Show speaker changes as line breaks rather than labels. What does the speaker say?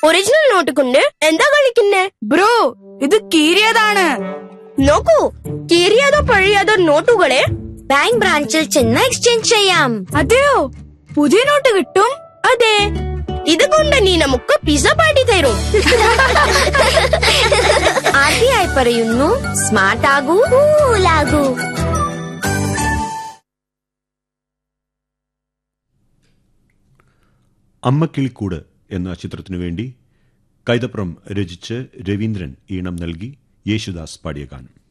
original not കൊണ്ട് എന്താ കളിക്കുന്നേ
bro ഇത് കീറിയതാണ്
നോക്കൂ കീറിയതോ പഴയതോ നോട്ടുകളെ
ബാങ്ക് ബ്രാഞ്ചിൽ ചെന്ന് എക്സ്ചേഞ്ച് ചെയ്യാം
അതെയോ പുതിയ നോട്ട് കിട്ടും
അതെ ഇതുകൊണ്ട് നീ നമുക്ക് പിസ പാട്ടി തരും
ആർ ബി ഐ പറയുന്നു സ്മാർട്ട് ആകൂ കൂലാകൂ
അമ്മക്കിളിക്കൂട് എന്ന ചിത്രത്തിനു വേണ്ടി കൈതപ്രം രചിച്ച് രവീന്ദ്രൻ ഈണം നൽകി യേശുദാസ് പാടിയ ഗാനം